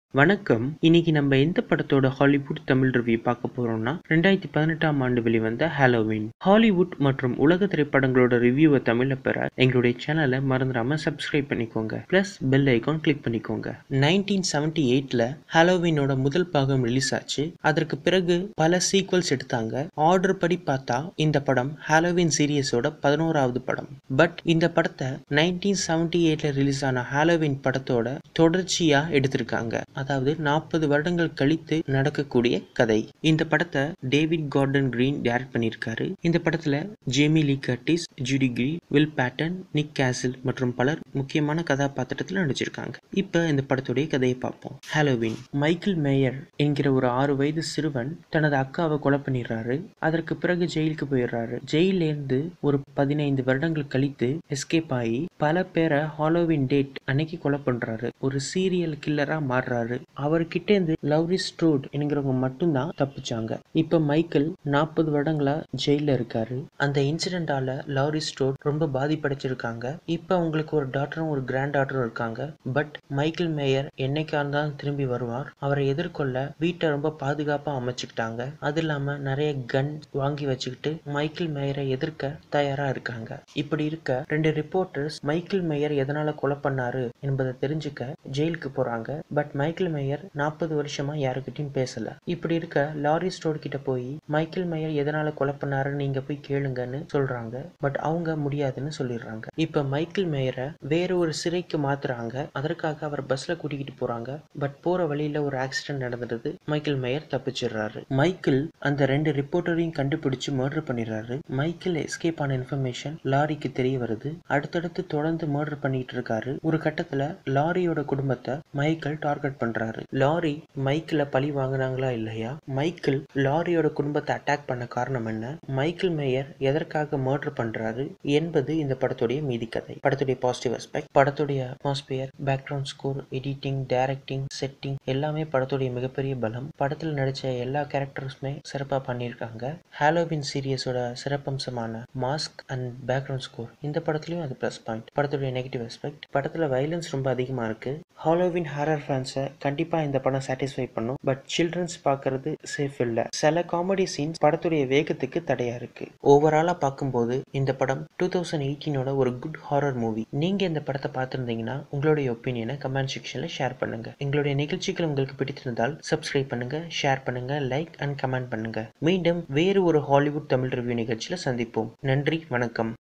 வணக்கம் இன்னைக்கு நம்ம எந்த படத்தோட ஹாலிவுட் தமிழ் ரிவ்யூ பார்க்க போறோம்னா ரெண்டாயிரத்தி பதினெட்டாம் ஆண்டு வெளிவந்த ஹாலோவின் ஹாலிவுட் மற்றும் உலக திரைப்படங்களோட ரிவ்யூவை தமிழ்ல பெற எங்களுடைய சேனலை மறந்துடாம சப்ஸ்கிரைப் பண்ணிக்கோங்க பிளஸ் பெல் ஐகான் கிளிக் பண்ணிக்கோங்க நைன்டீன் செவன்டி எயிட்ல ஹாலோவினோட முதல் பாகம் ரிலீஸ் ஆச்சு அதற்கு பிறகு பல சீக்வல்ஸ் எடுத்தாங்க ஆர்டர் படி பார்த்தா இந்த படம் ஹாலோவின் சீரியஸோட பதினோராவது படம் பட் இந்த படத்தை நைன்டீன் செவன்டி எயிட்ல ரிலீஸ் ஆன ஹாலோவின் படத்தோட தொடர்ச்சியா எடுத்திருக்காங்க அதாவது நாற்பது வருடங்கள் கழித்து நடக்கக்கூடிய கதை இந்த படத்தை டேவிட் கார்டன் கிரீன் டைரக்ட் பண்ணியிருக்காரு இந்த படத்துல Jamie Lee Curtis Judy Greer Will Patton Nick Castle மற்றும் பலர் முக்கியமான கதாபாத்திரத்தில் நடிச்சிருக்காங்க இப்ப இந்த படத்துடைய கதையை பார்ப்போம் ஹாலோவின் மைக்கேல் மேயர் என்கிற ஒரு ஆறு வயது சிறுவன் தனது அக்காவை கொலை பண்ணிடுறாரு அதற்கு பிறகு ஜெயிலுக்கு போயிடுறாரு ஜெயில இருந்து ஒரு பதினைந்து வருடங்கள் கழித்து எஸ்கேப் ஆகி பல பேரை ஹாலோவின் டேட் அன்னைக்கு கொலை பண்றாரு ஒரு சீரியல் கில்லரா மாறுறாரு அவர்கிட்ட இருந்து லவ்ரி ஸ்ட்ரோட் என்கிறவங்க மட்டும்தான் தப்பிச்சாங்க இப்ப மைக்கேல் நாற்பது வருடங்களா ஜெயில இருக்காரு அந்த இன்சிடென்டால லவ்ரி ஸ்ட்ரோட் ரொம்ப பாதிப்படைச்சிருக்காங்க இப்ப அவங்களுக்கு ஒரு டாக்டரும் ஒரு கிராண்ட் டாக்டரும் இருக்காங்க பட் மைக்கேல் மேயர் என்னைக்கா இருந்தாலும் திரும்பி வருவார் அவரை எதிர்கொள்ள வீட்டை ரொம்ப பாதுகாப்பா அமைச்சுக்கிட்டாங்க அது இல்லாம நிறைய கன் வாங்கி வச்சுக்கிட்டு மைக்கேல் மேயரை எதிர்க்க தயாரா இருக்காங்க இப்படி இருக்க ரெண்டு ரிப்போர்ட்டர்ஸ் மைக்கேல் மேயர் எதனால கொலை பண்ணாரு என்பதை தெரிஞ்சுக்க ஜெயிலுக்கு போறாங்க பட் மைக்கேல் மேயர் நாற்பது வருஷமா யாருக்கிட்டையும் பேசல இப்படி இருக்க லாரி ஸ்டோர் கிட்ட போய் மைக்கேல் மேயர் எதனால கொலை பண்ணாருன்னு நீங்க போய் கேளுங்கன்னு சொல்றாங்க பட் அவங்க முடியாதுன்னு சொல்லிடுறாங்க இப்ப மைக்கேல் மேயரை வேற ஒரு சிறைக்கு மாத்துறாங்க அதற்காக அவர் பஸ்ல கூட்டிக்கிட்டு போறாங்க பட் போற வழியில ஒரு ஆக்சிடென்ட் நடந்துடுது மைக்கேல் மேயர் தப்பிச்சிடுறாரு மைக்கேல் அந்த ரெண்டு ரிப்போர்ட்டரையும் கண்டுபிடிச்சு மர்டர் பண்ணிடுறாரு மைக்கேல் எஸ்கேப் ஆன இன்ஃபர்மேஷன் லாரிக்கு தெரிய வருது அடுத்தடுத்து தொடர்ந்து மர்டர் பண்ணிட்டு இருக்காரு ஒரு கட்டத்துல லாரியோட குடும்பத்தை மைக்கேல் டார்கெட் பண்றாரு லாரி மைக்கிள பழி வாங்குனாங்களா இல்லையா மைக்கேல் லாரியோட குடும்பத்தை அட்டாக் பண்ண காரணம் என்ன மைக்கேல் மேயர் எதற்காக மர்டர் பண்றாரு என்பது இந்த படத்துடைய மீதி கதை படத்துடைய பாசிட்டிவ் அஸ்பெக்ட் படத்துடைய atmosphere background score editing directing setting எல்லாமே படத்துடைய மிகப்பெரிய பலம் படத்துல நடிச்ச எல்லா கேரக்டர்ஸுமே சிறப்பா பண்ணியிருக்காங்க ஹாலோவின் சீரியஸோட சிறப்பம்சமான மாஸ்க் அண்ட் பேக்ரவுண்ட் ஸ்கோர் இந்த படத்துலயும் அது ப்ளஸ் பாயிண்ட் படத்துடைய நெகட்டிவ் அஸ்பெக்ட் படத்துல வைலன்ஸ் ரொம்ப அதிகமா இருக்கு ஹாலோவின் ஹாரர் ஃபேன்ஸை கண்டிப்பா இந்த படம் சாட்டிஸ்ஃபை பண்ணும் பட் சில்ட்ரன்ஸ் பார்க்கறது சேஃப் இல்ல சில காமெடி சீன்ஸ் படத்துடைய வேகத்துக்கு தடையா இருக்கு ஓவராலா பார்க்கும்போது இந்த படம் டூ தௌசண்ட் எயிட்டீனோட ஒரு குட் ஹாரர் மூவி நீங்க இந்த படத்தை பார்த்திருந்தீங்கன்னா உங்களுடைய ஒப்பீனியனை கமெண்ட் செக்ஷன்ல ஷேர் பண்ணுங்க எங்களுடைய நிகழ்ச்சிகள் உங்களுக்கு பிடித்திருந்தால் சப்ஸ்கிரைப் பண்ணுங்க ஷேர் பண்ணுங்க லைக் அண்ட் கமெண்ட் பண்ணுங்க மீண்டும் வேறு ஒரு ஹாலிவுட் தமிழ் ரிவ்யூ நிகழ்ச்சியில சந்திப்போம் நன்றி வணக்கம்